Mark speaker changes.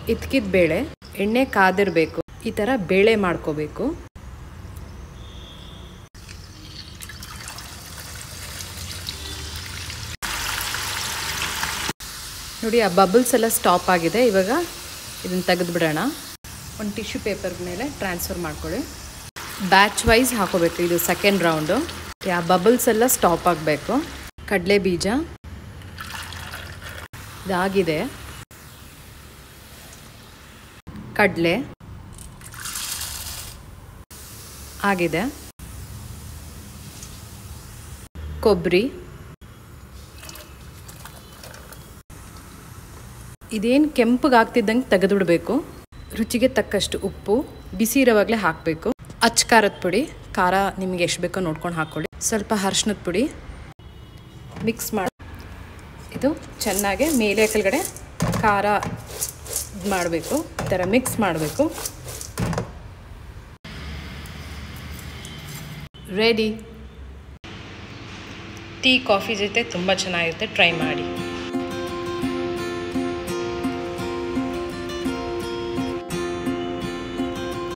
Speaker 1: ಇದ್ಕಿದ ಬೇಳೆ ಎಣ್ಣೆ ಕಾದಿರಬೇಕು ಈ ಥರ ಬೇಳೆ ಮಾಡ್ಕೋಬೇಕು ನೋಡಿ ಆ ಬಬಲ್ಸ್ ಎಲ್ಲ ಸ್ಟಾಪ್ ಆಗಿದೆ ಇವಾಗ ಇದನ್ನು ತೆಗೆದುಬಿಡೋಣ ಒಂದು ಟಿಶ್ಯೂ ಪೇಪರ್ ಮೇಲೆ ಟ್ರಾನ್ಸ್ಫರ್ ಮಾಡ್ಕೊಳ್ಳಿ ಬ್ಯಾಚ್ ವೈಸ್ ಹಾಕೋಬೇಕು ಇದು ಸೆಕೆಂಡ್ ರೌಂಡು ಆ ಬಬಲ್ಸ್ ಎಲ್ಲ ಸ್ಟಾಪ್ ಆಗಬೇಕು ಕಡಲೆ ಬೀಜ ಇದಾಗಿದೆ ಕಡಲೆ ಆಗಿದೆ ಕೊಬ್ಬರಿ ಇದೇನು ಕೆಂಪಗೆ ಆಗ್ತಿದ್ದಂಗೆ ತೆಗೆದುಬಿಡಬೇಕು ರುಚಿಗೆ ತಕ್ಕಷ್ಟು ಉಪ್ಪು ಬಿಸಿ ಇರೋವಾಗಲೇ ಹಾಕಬೇಕು ಅಚ್ಚ ಖಾರದ ಪುಡಿ ಖಾರ ನಿಮಗೆ ಎಷ್ಟು ಬೇಕೋ ನೋಡ್ಕೊಂಡು ಹಾಕ್ಕೊಳ್ಳಿ ಸ್ವಲ್ಪ ಅರ್ಶಿನದ ಪುಡಿ ಮಿಕ್ಸ್ ಮಾಡಿ ಇದು ಚೆನ್ನಾಗಿ ಮೇಲೆ ಕೆಳಗಡೆ ಖಾರ ಮಾಡಬೇಕು ಈ ಥರ ಮಿಕ್ಸ್ ಮಾಡಬೇಕು ರೆಡಿ ಟೀ ಕಾಫಿ ಜೊತೆ ತುಂಬ ಚೆನ್ನಾಗಿರುತ್ತೆ ಟ್ರೈ ಮಾಡಿ